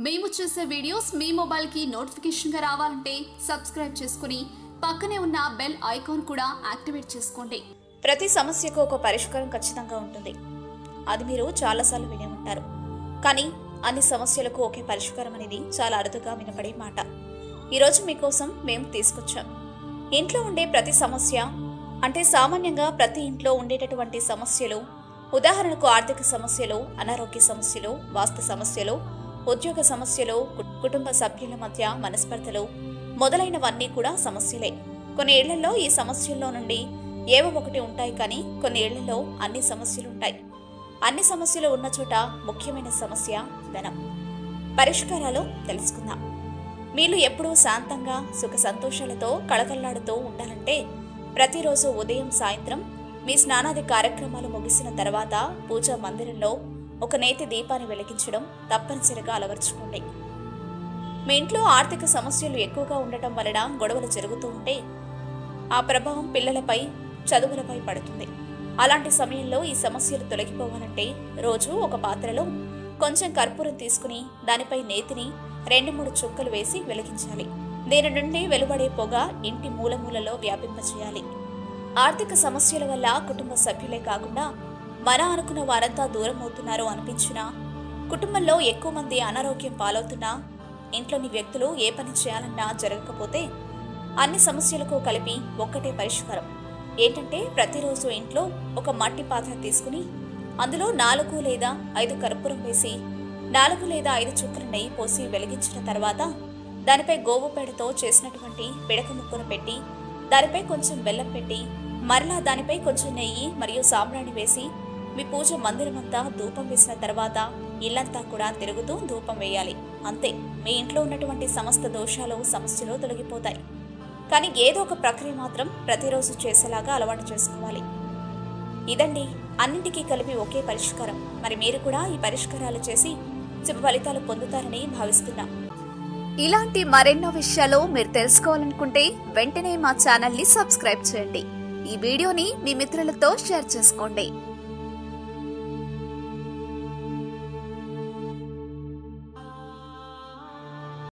మేము చేసే వీడియోస్ మీ మొబైల్కి నోటిఫికేషన్గా రావాలంటే సబ్స్క్రైబ్ చేసుకుని పక్కనే ఉన్న బెల్ ఐకాన్ కూడా యాక్టివేట్ చేసుకోండి ప్రతి సమస్యకు ఒక పరిష్కారం ఖచ్చితంగా ఉంటుంది అది మీరు చాలాసార్లు వినే ఉంటారు కానీ అన్ని సమస్యలకు ఒకే పరిష్కారం అనేది చాలా అరుదుగా వినపడే మాట ఈరోజు మీకోసం మేము తీసుకొచ్చాం ఇంట్లో ఉండే ప్రతి సమస్య అంటే సామాన్యంగా ప్రతి ఇంట్లో ఉండేటటువంటి సమస్యలు ఉదాహరణకు ఆర్థిక సమస్యలు అనారోగ్య సమస్యలు వాస్తు సమస్యలు ఉద్యోగ సమస్యలు కు- కుటుంబ సభ్యుల మధ్య మనస్పర్ధలు మొదలైనవన్నీ కూడా సమస్యలే కొన్ని ఏళ్లలో ఈ సమస్యల్లో నుండి ఏవో ఒకటి ఉంటాయి కానీ కొన్ని ఏళ్లలో అన్ని సమస్యలు ఉంటాయి అన్ని సమస్యలు ఉన్న చోట ముఖ్యమైన సమస్య ధనం పరిష్కారాలు తెలుసుకుందాం మీరు ఎప్పుడూ శాంతంగా సుఖ సంతోషాలతో కళకళ్లాడుతూ ఉండాలంటే ప్రతిరోజు ఉదయం సాయంత్రం మీ స్నానాది కార్యక్రమాలు ముగిసిన తర్వాత పూజా మందిరంలో ఒక నేతి దీపాన్ని వెలిగించడం తప్పనిసరిగా అలవర్చుకోండి మీ ఇంట్లో ఆర్థిక సమస్యలు ఎక్కువగా ఉండటం వలన గొడవలు జరుగుతూ ఉంటే ఆ ప్రభావం పిల్లలపై చదువులపై పడుతుంది అలాంటి సమయంలో ఈ సమస్యలు తొలగిపోవాలంటే రోజు ఒక పాత్రలో కొంచెం కర్పూరం తీసుకుని దానిపై నేతిని రెండు మూడు చుక్కలు వేసి వెలిగించాలి దీని నుండి వెలువడే పొగ ఇంటి మూలమూలలో వ్యాపింపచేయాలి ఆర్థిక సమస్యల వల్ల కుటుంబ సభ్యులే కాకుండా మన అనుకున్న వారంతా దూరం అవుతున్నారు అనిపించినా కుటుంబంలో ఎక్కువ మంది అనారోగ్యం పాలవుతున్నా ఇంట్లోని వ్యక్తులు ఏ పని చేయాలన్నా జరగకపోతే అన్ని సమస్యలకు కలిపి ఒక్కటే పరిష్కారం ఏంటంటే ప్రతిరోజు ఇంట్లో ఒక మట్టి పాత్ర తీసుకుని అందులో నాలుగు లేదా ఐదు కర్పూరం వేసి నాలుగు లేదా ఐదు చుక్కల నెయ్యి పోసి వెలిగించిన తర్వాత దానిపై గోవు పేడతో చేసినటువంటి పిడక ముక్కను పెట్టి దానిపై కొంచెం బెల్లం పెట్టి మరలా దానిపై కొంచెం నెయ్యి మరియు సాంబ్రాణి వేసి మీ పూజ మందిరమంతా ధూపం వేసిన తర్వాత ఇల్లంతా కూడా తిరుగుతూ ధూపం వేయాలి అంతే మీ ఇంట్లో ఉన్నటువంటి సమస్త దోషాలు సమస్యలు తొలగిపోతాయి కానీ ఏదో ఒక ప్రక్రియ మాత్రం ప్రతిరోజు చేసేలాగా అలవాటు చేసుకోవాలి ఇదండి అన్నింటికీ కలిపి ఒకే పరిష్కారం మరి మీరు కూడా ఈ పరిష్కారాలు చేసి శుభ ఫలితాలు పొందుతారని భావిస్తున్నాం ఇలాంటి మరెన్నో విషయాలు మీరు తెలుసుకోవాలనుకుంటే వెంటనే మా ఛానల్ని సబ్స్క్రైబ్ చేయండి ఈ వీడియోని మీ మిత్రులతో షేర్ చేసుకోండి